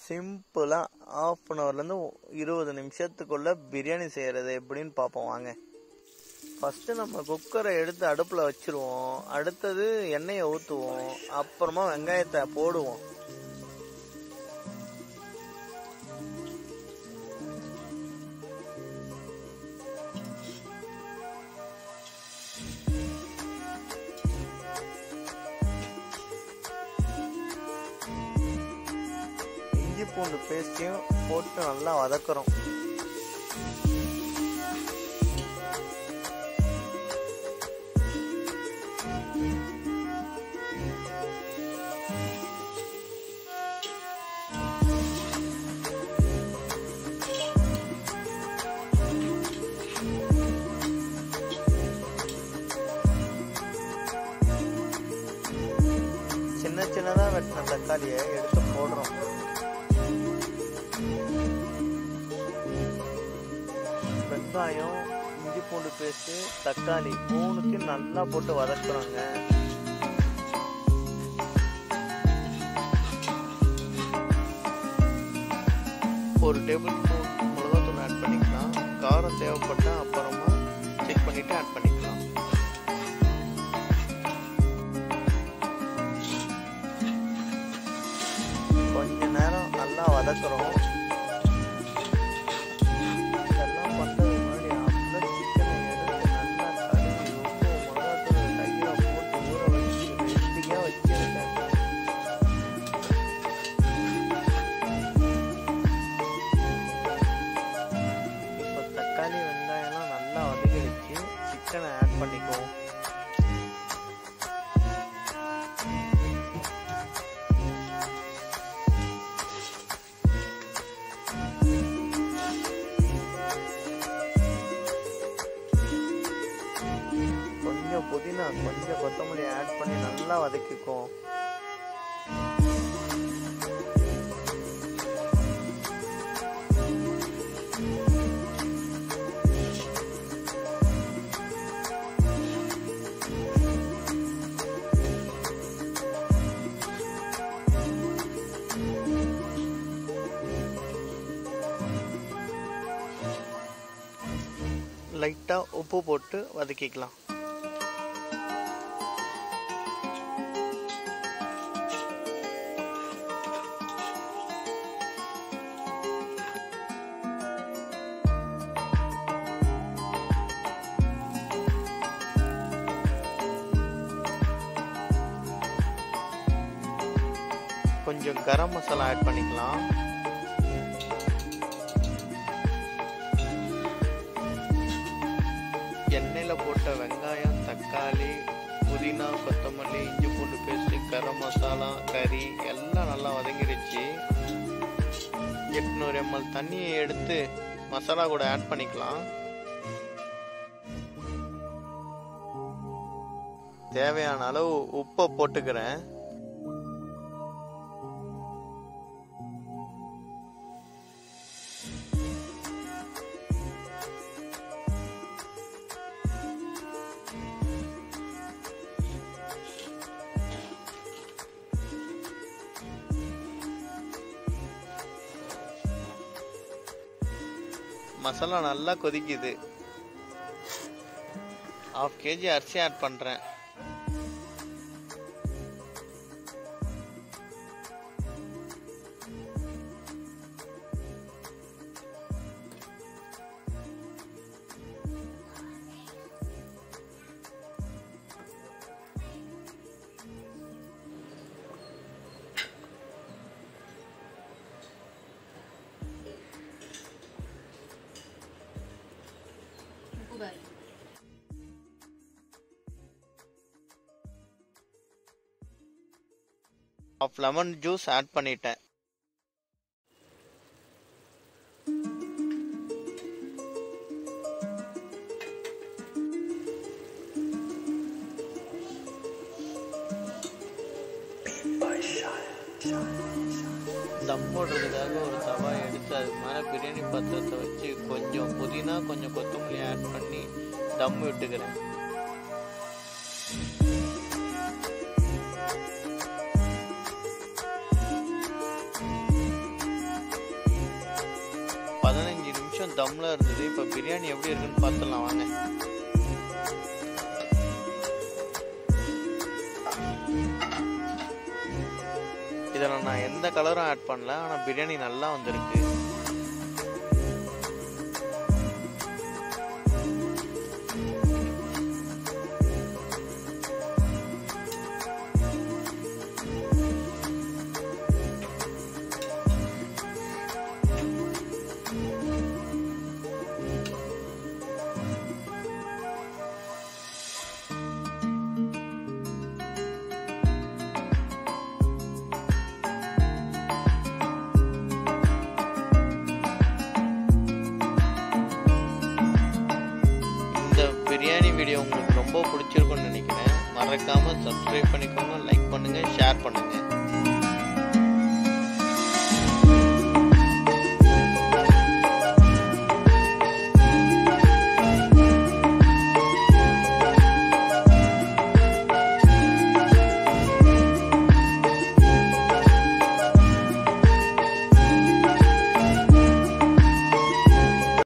சிம்பிளாக of an ஹவர்லேருந்து இருபது நிமிஷத்துக்குள்ள பிரியாணி செய்கிறது எப்படின்னு பார்ப்போம் வாங்க ஃபஸ்ட்டு நம்ம குக்கரை எடுத்து அடுப்பில் வச்சிருவோம் அடுத்தது எண்ணெயை ஊற்றுவோம் அப்புறமா வெங்காயத்தை போடுவோம் இஞ்சி பூண்டு பேஸ்ட்டையும் போட்டு நல்லா வதக்குறோம் சின்ன சின்னதாக வெட்டின தக்காளியை எடுத்து போடுறோம் வெங்காயம் இஞ்சி பூண்டு பேஸ்ட்டு தக்காளி மூணுத்தையும் நல்லா போட்டு வதக்குறோங்க ஒரு டேபிள் ஸ்பூன் மிளகாத்தூள் ஆட் பண்ணிக்கலாம் காரம் தேவைப்பட்டால் அப்புறமா செக் பண்ணிவிட்டு ஆட் பண்ணிக்கலாம் கொஞ்ச நேரம் நல்லா வதக்குறோம் இதெல்லாம் பண்ணுறது முன்னாடி அப்படியே சிக்கனை எடுத்து நல்லா கழுவி உப்பு மிளகாத்தூள் தயிரை போட்டு ஊற வச்சு ரெடியாக வச்சிருக்கேன் இப்போ தக்காளி வெங்காயம்லாம் நல்லா வதக்கிடுச்சு சிக்கனை ஆட் பண்ணிக்குவோம் கொஞ்சம் புதினா கொஞ்சம் கொத்தமல்லி ஆட் பண்ணி நல்லா வதக்கிக்குவோம் லைட்டாக உப்பு போட்டு வதக்கிக்கலாம் கொஞ்சம் கரம் மசாலா ஆட் பண்ணிக்கலாம் எண்ணெயில் போட்ட வெங்காயம் தக்காளி புதினா கொத்தமல்லி இஞ்சி பூண்டு பேஸ்ட்டு கரம் மசாலா கறி எல்லாம் நல்லா வதங்கிடுச்சு எட்நூறு எம்எல் தண்ணியை எடுத்து மசாலா கூட ஆட் பண்ணிக்கலாம் தேவையான அளவு உப்பை போட்டுக்கிறேன் மசாலா நல்லா கொதிக்குது ஹாஃப் கேஜி அரிசி ஆட் பண்ணுறேன் உப்பு பாரு ஆஃப் லெமன் ஜூஸ் ஆட் பண்ணிட்டேன் தம் போடுறதுக்காக ஒரு தவா எடுத்து அதுக்கு மேலே பிரியாணி பாத்திரத்தை வச்சு கொஞ்சம் புதினா கொஞ்சம் கொத்தமல்லி ஆட் பண்ணி தம் விட்டுக்கிறேன் தம்ல இருந்தது இப்போ பிரியாணி எப்படி இருக்குன்னு பார்த்துடலாம் வாங்க இதில் நான் எந்த கலரும் ஆட் பண்ணல ஆனால் பிரியாணி நல்லா வந்திருக்கு இந்த பிரியாணி வீடியோ உங்களுக்கு ரொம்ப பிடிச்சிருக்கும்னு நினைக்கிறேன் மறக்காம சப்ஸ்கிரைப் பண்ணிக்கோங்க லைக் பண்ணுங்க ஷேர் பண்ணுங்க